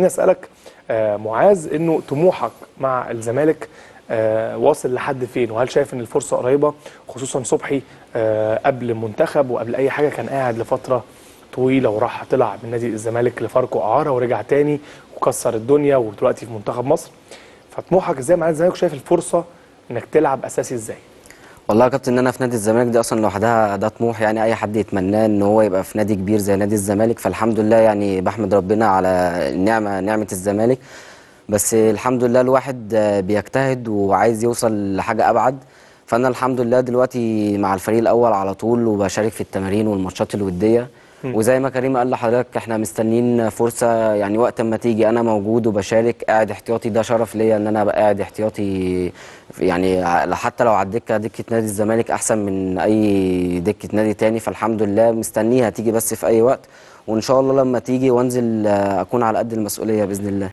خليني اسالك آه، معاذ انه طموحك مع الزمالك آه، واصل لحد فين وهل شايف ان الفرصه قريبه خصوصا صبحي آه، قبل المنتخب وقبل اي حاجه كان قاعد لفتره طويله وراح طلع من نادي الزمالك لفاركو اعاره ورجع تاني وكسر الدنيا ودلوقتي في منتخب مصر فطموحك ازاي مع نادي الزمالك وشايف الفرصه انك تلعب اساسي ازاي والله يا كابتن ان انا في نادي الزمالك دي اصلا لوحدها ده طموح يعني اي حد يتمناه ان هو يبقى في نادي كبير زي نادي الزمالك فالحمد لله يعني بحمد ربنا على النعمه نعمه الزمالك بس الحمد لله الواحد آه، بيجتهد وعايز يوصل لحاجه ابعد فانا الحمد لله دلوقتي مع الفريق الاول على طول وبشارك في التمارين والماتشات الوديه وزي ما كريم قال لحضرتك احنا مستنيين فرصه يعني وقت ما تيجي انا موجود وبشارك قاعد احتياطي ده شرف ليا ان انا ابقى قاعد احتياطي يعني ع- حتى لو على الدكه دكه نادي الزمالك احسن من اي دكه نادي تاني فالحمد لله مستنيها تيجي بس في اي وقت وان شاء الله لما تيجي وانزل آه، اكون على قد المسؤوليه باذن الله